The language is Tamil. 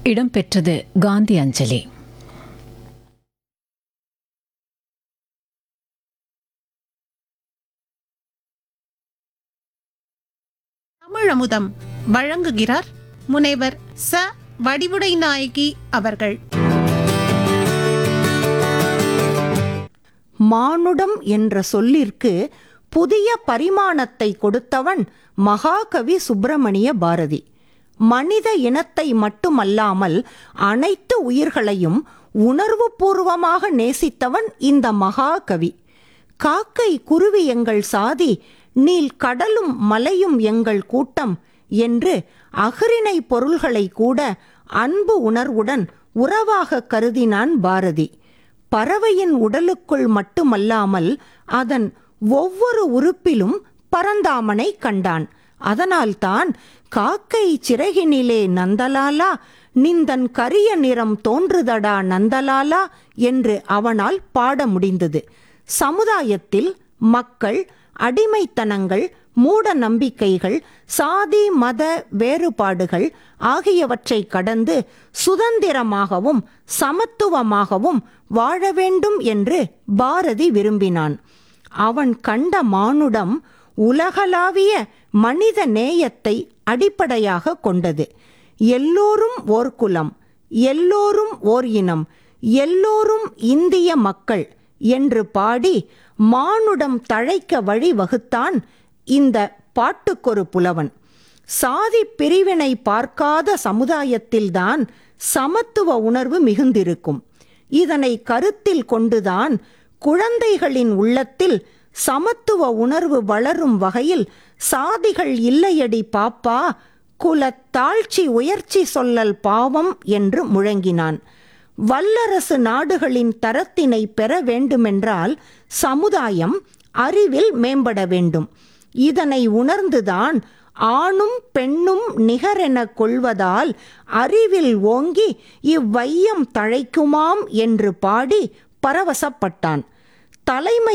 இடம்பெற்றது காந்தி அஞ்சலி தமிழமுதம் வழங்குகிறார் முனைவர் ச வடிவுடை நாயகி அவர்கள் மானுடம் என்ற சொல்லிற்கு புதிய பரிமாணத்தை கொடுத்தவன் மகாகவி சுப்பிரமணிய பாரதி மனித இனத்தை மட்டுமல்லாமல் அனைத்து உயிர்களையும் உணர்வுபூர்வமாக நேசித்தவன் இந்த மகாகவி காக்கை குருவி எங்கள் சாதி நீல் கடலும் மலையும் எங்கள் கூட்டம் என்று அஃறிணை பொருள்களை கூட அன்பு உணர்வுடன் உறவாக கருதினான் பாரதி பறவையின் உடலுக்குள் மட்டுமல்லாமல் அதன் ஒவ்வொரு உறுப்பிலும் பரந்தாமனை கண்டான் அதனால்தான் காக்கை சிறகினிலே நந்தலாலா நிந்தன் கரிய நிறம் தோன்றுதடா நந்தலாலா என்று அவனால் பாட முடிந்தது சமுதாயத்தில் மக்கள் அடிமைத்தனங்கள் மூட நம்பிக்கைகள் சாதி மத வேறுபாடுகள் ஆகியவற்றை கடந்து சுதந்திரமாகவும் சமத்துவமாகவும் வாழ வேண்டும் என்று பாரதி விரும்பினான் அவன் கண்ட மானுடம் உலகளாவிய மனித நேயத்தை அடிப்படையாக கொண்டது எல்லோரும் ஓர் குலம் எல்லோரும் ஓர் இனம் எல்லோரும் இந்திய மக்கள் என்று பாடி மானுடம் தழைக்க வழி வகுத்தான் இந்த பாட்டுக்கொரு புலவன் சாதி பிரிவினை பார்க்காத சமுதாயத்தில்தான் சமத்துவ உணர்வு மிகுந்திருக்கும் இதனை கருத்தில் கொண்டுதான் குழந்தைகளின் உள்ளத்தில் சமத்துவ உணர்வு வளரும் வகையில் சாதிகள் இல்லையடி பாப்பா குலத் தாழ்ச்சி உயர்ச்சி சொல்லல் பாவம் என்று முழங்கினான் வல்லரசு நாடுகளின் தரத்தினை பெற வேண்டுமென்றால் சமுதாயம் அறிவில் மேம்பட வேண்டும் இதனை உணர்ந்துதான் ஆணும் பெண்ணும் நிகரென கொள்வதால் அறிவில் ஓங்கி இவ்வையம் தழைக்குமாம் என்று பாடி பரவசப்பட்டான் தலைமை